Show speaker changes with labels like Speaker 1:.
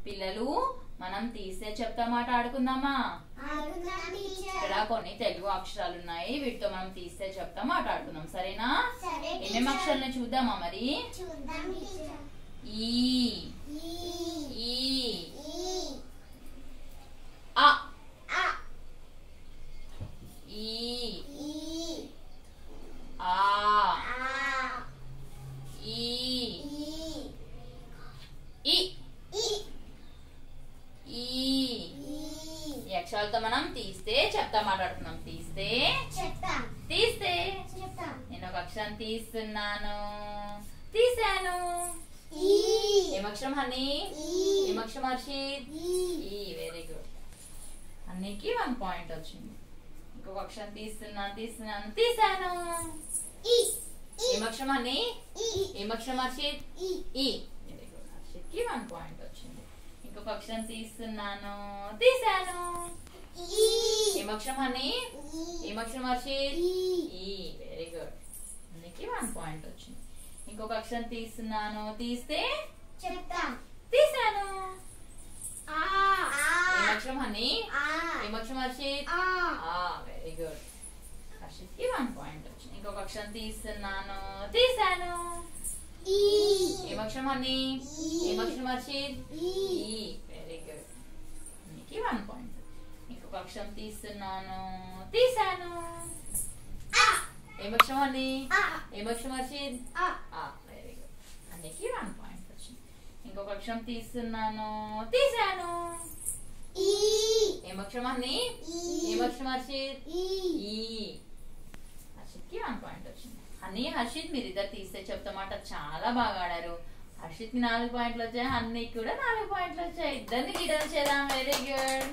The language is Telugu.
Speaker 1: పిల్లలు మనం తీస్తే చెప్తా మాట ఆడుకుందామా
Speaker 2: ఆడుకుందాం టీచర్
Speaker 1: ఇక్కడ కొన్ని తెలుగు అక్షరాలు ఉన్నాయి వీటితో మనం తీస్తే చెప్తా మాట్లాడుకుందాం సరేనా
Speaker 2: సరే
Speaker 1: ఏమేమి
Speaker 2: టీచర్
Speaker 1: అక్షరాలను చూద్దామా మరి
Speaker 2: చూద్దాం టీచర్
Speaker 1: ఈ
Speaker 2: ఈ
Speaker 1: ఈ
Speaker 2: ఈ
Speaker 1: అ
Speaker 2: ఆ
Speaker 1: ఈ
Speaker 2: ఈ
Speaker 1: ఆ
Speaker 2: ఆ
Speaker 1: ఈ
Speaker 2: ఈ
Speaker 1: ఇ
Speaker 2: ఈ
Speaker 1: ఈ
Speaker 2: ఈ
Speaker 1: ఈ అక్షరాలతో మనం తీస్తే చెప్తా మాట్లాడుతున్నాం తీస్తే
Speaker 2: చెప్తాం
Speaker 1: తీస్తే
Speaker 2: చెప్తాం
Speaker 1: నేను ఒక అక్షరం తీస్తున్నాను తీసాను
Speaker 2: ఈ
Speaker 1: ఏమక్షరం హనీ
Speaker 2: ఈ
Speaker 1: ఏమక్షరం హర్షిత్
Speaker 2: ఈ
Speaker 1: ఈ వెరీ గుడ్ అన్నికి వన్ పాయింట్ వచ్చింది ఇంకొక అక్షరం తీస్తున్నాను తీస్తున్నాను తీసాను
Speaker 2: ఈ ఈ
Speaker 1: ఏమక్షరం హనీ
Speaker 2: ఈ
Speaker 1: ఏమక్షరం హర్షిత్
Speaker 2: ఈ
Speaker 1: ఈ వెరీ గుడ్ హర్షిత్ కి వన్ పాయింట్ వచ్చింది ఇంకొక అక్షరం తీస్తున్నాను తీసాను
Speaker 2: ఈ
Speaker 1: ఏమక్షరం హనీ ఏమక్షరం హర్షిత్
Speaker 2: ఈ
Speaker 1: ఈ వెరీ గుడ్ అన్నికి వన్ పాయింట్ వచ్చింది ఇంకొక అక్షరం తీస్తున్నాను తీస్తే
Speaker 2: చెప్తాం
Speaker 1: తీసాను
Speaker 2: ఆ
Speaker 1: ఏమక్షరం హనీ
Speaker 2: ఆ
Speaker 1: ఏమక్షరం హర్షిత్
Speaker 2: ఆ
Speaker 1: వెరీ గుడ్ హర్షిత్ కి వన్ పాయింట్ వచ్చింది ఇంకొక అక్షరం తీస్తున్నాను తీసాను
Speaker 2: ఈ
Speaker 1: ఏమక్షరం హనీ
Speaker 2: ఈ.
Speaker 1: ఏమక్షరం హర్షిత్
Speaker 2: ఈ
Speaker 1: ఈ వెరీ గుడ్ నీకు వన్ పాయింట్ ఇంకొక అక్షరం తీస్తున్నాను తీసాను
Speaker 2: ఆ
Speaker 1: ఏమక్షరం హనీ
Speaker 2: ఆ
Speaker 1: ఏమక్షరం హర్షిత్
Speaker 2: ఆ
Speaker 1: వెరీ గుడ్ అన్నికి వన్ పాయింట్ వచ్చింది ఇంకొక అక్షరం తీస్తున్నాను తీసాను
Speaker 2: ఈ
Speaker 1: ఏమక్షరం హనీ
Speaker 2: ఈ
Speaker 1: ఏమక్షరం హర్షిత్
Speaker 2: ఈ
Speaker 1: ఈ హర్షిత్ కి వన్ పాయింట్ వచ్చింది హనీ హర్షిత్ మీరు ఇద్దరు తీస్తే చెప్తామాట చాలా బాగా ఆడారు హర్షిత్ కి నాలుగు పాయింట్లు వచ్చాయి హన్నీకి కూడా నాలుగు పాయింట్లు వచ్చాయి ఇద్దరిని గిడలు చేద్దాం వెరీ గుడ్